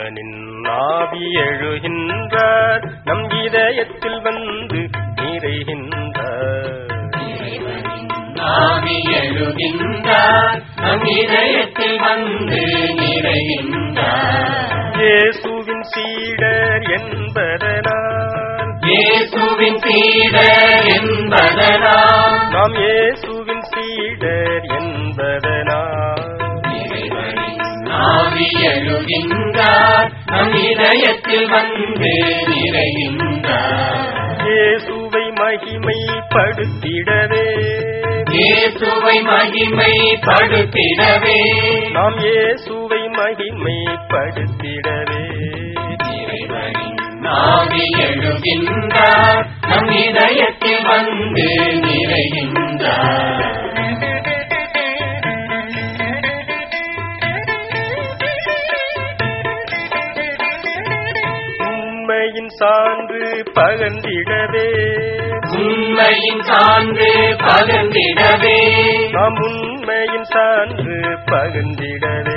இறைவனின் ஆவி எழுகின்றார் நம் இதயத்தில் வந்து நிறைகின்றார் ஆவி எழுகின்றார் நம் இதயத்தில் வந்து நிறைகின்றார் இயேசுவின் சீடர் என்பதனால் இயேசுவின் சீடர் என்பதனால் நாம் இயேசுவின் சீடர் என்பதனால் ஆவி எழுகின்றார் நம் இதயத்தில் வந்து நிறைகின்றார் இயேசுவை மகிமைப்படுத்திடவே இயேசுவை மகிமை படுத்திடவே நாம் இயேசுவை மகிமைப்படுத்திடவே ஆவி எழுகின்றார் நம் இதயத்தில் வந்து நிறைகின்றார் உண்மையின் சான்று பகர்ந்திடவே உண்மையின் சான்று பகர்ந்திடவே நாம் உண்மையின் சான்று பகர்ந்திடவே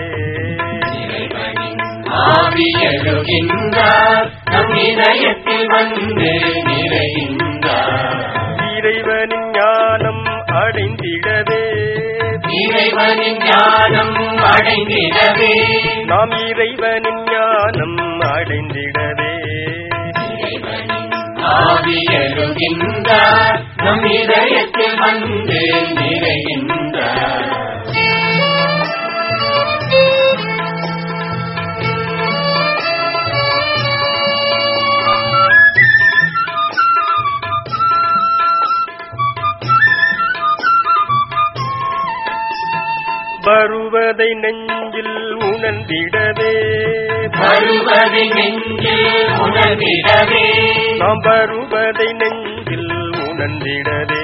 ஆவி எழுகின்றார் நம் இதயத்தில் வந்து நிறைகின்றார் இறைவனின் ஞானம் அடைந்திடவே இறைவனின் ஞானம் அடைந்திடவே நாம் இறைவனின் ஞானம் அடைந்திடவே ஆவி எழுகின்றார் நம் இதயத்தில் வந்து நிறைகின்றார் வருவதை நெஞ்சில் உணர்ந்திடவே வருவதை நெஞ்சில் உணர்ந்திடவே நாம் வருவதை நெஞ்சில் உணர்ந்திடவே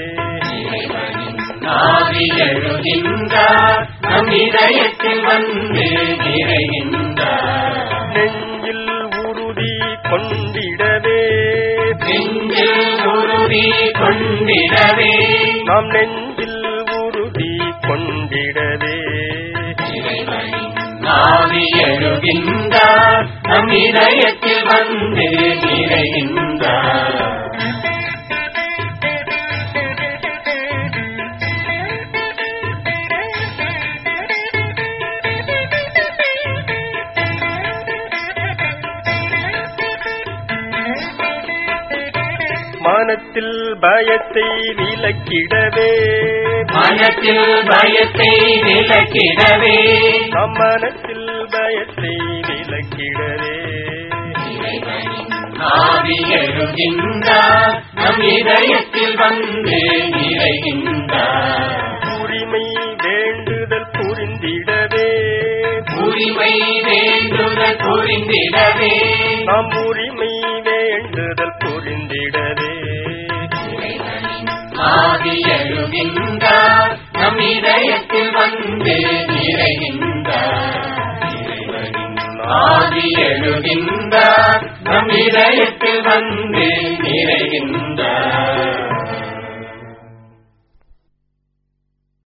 ஆவி எழுகின்றார் நம் இதயத்தில் வந்து நிறைகின்றார் நெஞ்சில் உறுதி கொண்டிடவே நெஞ்சில் உறுதி கொண்டிடவே நாம் நெஞ்சில் உறுதி கொண்டிடவே ஆவி எழுகின்றார் நம் இதயத்தில் வந்து நிறைகின்றார் மனத்தில் பயத்தை விலக்கிடவே மனத்தில் பயத்தை விலக்கிடவே நம் மனத்தில் பயத்தை விலக்கிடவே ஆவி எழுகின்றார் நம் இதயத்தில் வந்து நிறைகின்றார் உரிமை வேண்டுதல் புரிந்திடவே உரிமை வேண்டுதல் புரிந்திடவே நாம் உரிமை வேண்டுதல் புரிந்திடவே ஆவி எழுகின்றார் நம் இதயத்தில் வந்து நிறைகின்றார் ஆவி எழுகின்றார் நம் இதயத்தில் வந்து நிறைகின்றார்